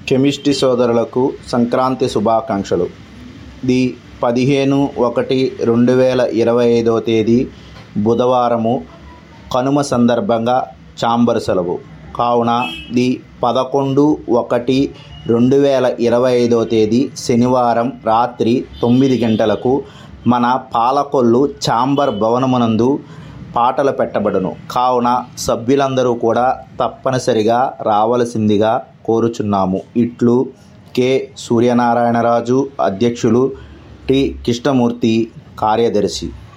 chemistry సోదరులకు సంక్రాంతి శుభాకాంక్షలు the పదిహేను ఒకటి రెండు వేల ఇరవై ఐదవ తేదీ బుధవారము కనుమ సందర్భంగా చాంబర్ సెలవు కావున ది పదకొండు ఒకటి రెండు వేల ఇరవై ఐదవ తేదీ శనివారం రాత్రి తొమ్మిది గంటలకు మన పాలకొల్లు చాంబర్ భవనమునందు పాటలు పెట్టబడును కావున సభ్యులందరూ కూడా తప్పనిసరిగా రావలసిందిగా కోరుచున్నాము ఇట్లు కె సూర్యనారాయణరాజు అధ్యక్షులు టి కృష్ణమూర్తి కార్యదర్శి